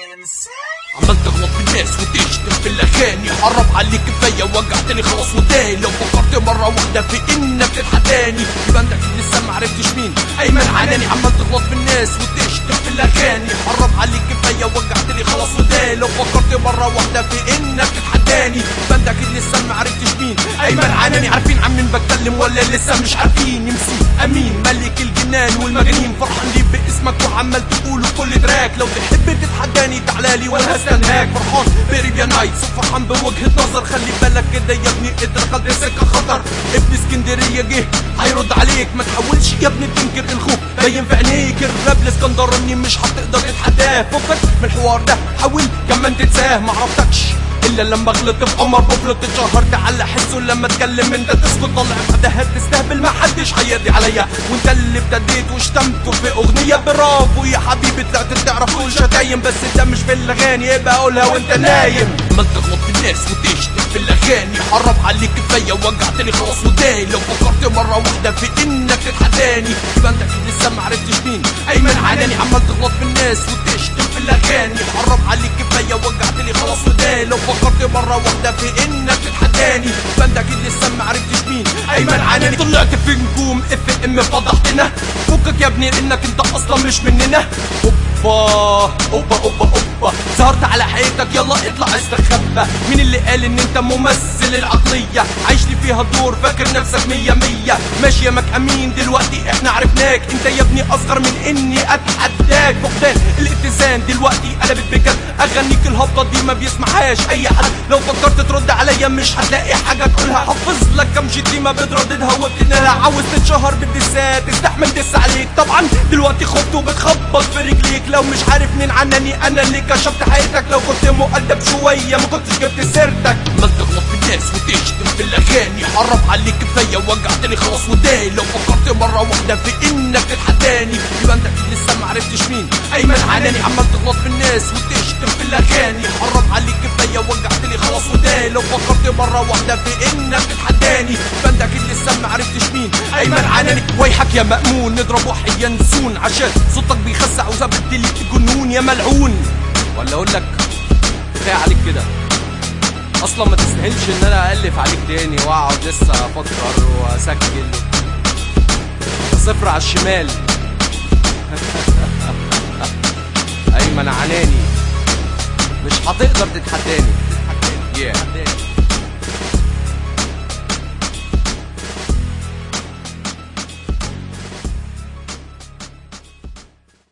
عمال تغلط في الناس وتشتم في الاغاني حرب عليك كفايه وجعتني خلاص وداني لو فكرت مره واحده في انك تتحداني يبقى انت اكيد لسه ما عرفتش مين ايمن عناني عمال تغلط في الناس وتشتم في الاغاني حرب عليك كفايه وجعتني خلاص وداني لو فكرت مره واحده في انك تتحداني يبقى انت اكيد لسه ما عرفتش مين ايمن عناني عارفين عن مين بتكلم ولا لسه مش عارفين يمسي امين ملك الجنان والمجانين فرحان لي باسمك وعمال تقوله كل تراك لو تحب تتحداني تعالى لي وانا هستناك فرحان باريبيا نايت فرحان بوجهه نظر خلي بالك كده يا ابني ادرك دي سكه خطر ابن اسكندريه جه هيرد عليك ما تحاولش يا ابني تنكر الخوف باين في عينيك الراب الاسكندراني مش هتقدر تتحداه فكك من الحوار ده حاول كمان تنساه معرفتكش الا لما غلطت في عمر بفلت اتشهرت على حسه لما اتكلم انت تسكت طلع بعدها تستهبل ما حدش هيقضي عليا وانت اللي ابتديت وشتمته في اغنيه برافو يا حبيبي طلعت تعرف تقول شتايم بس انت مش في الاغاني يبقى قولها وانت نايم عمال تغلط في الناس وتشتم في الاغاني حرب عليك كفايه وجعتني خلاص وداني لو فكرت مره واحده في انك تتحداني يبقى انت اكيد لسه ما عرفتش مين ايمن عناني عمال تغلط في الناس وتشتم في الاغاني حرب عليك كفايه وجعتني خلاص وداني لو فكرت مره واحده في انك تتحداني يبقى انت اكيد لسه ما عرفتش مين ايمن عناني طلعت في نجوم اف ام فضحتنا فكك يا ابني انك انت اصلا مش مننا اوبا اوبا اوبا اوبا ظهرت على حياتك يلا اطلع استخبى مين اللي قال ان انت ممثل العقلية عايش لي فيها دور فاكر نفسك مية مية ماشي يا مك امين دلوقتي احنا عرفناك انت يا ابني اصغر من اني اتحداك فقدان الاتزان دلوقتي قلبت بجد اغانيك الهبطة دي ما بيسمعهاش اي حد لو فكرت ترد عليا مش هتلاقي حاجة تقولها حافظ لك كم شتيمة بترددها وبتنقلها عاوز تتشهر بالدسات تستحمل دس عليك طبعا دلوقتي خفت وبتخبط في رجليك لو مش عارف مين عناني انا اللي كشفت حياتك لو كنت مؤدب شوية ما كنتش جبت سيرتك ما تغلط في الناس وتشتم في الاغاني حرب عليك كفاية وجعتني خلاص وداني لو فكرت مرة واحدة في انك تتحداني يبقى انت اكيد لسه ما عرفتش مين ايمن عناني عمال تغلط في الناس وتشتم في الاغاني حرب عليك كفاية وجعتني خلاص وداني لو فكرت مرة واحدة في انك تتحداني يبقى انت اكيد لسه ما عرفتش مين ايمن عناني ويحك يا مأمون نضرب واحد ينسون عشان صوتك بيخسع وزبدلي جنون يا ملعون ولا اقول لك كفايه عليك كده اصلا ما تستاهلش ان انا الف عليك تاني واقعد لسه افكر واسجل صفر على الشمال ايمن عناني مش هتقدر تتحداني yeah.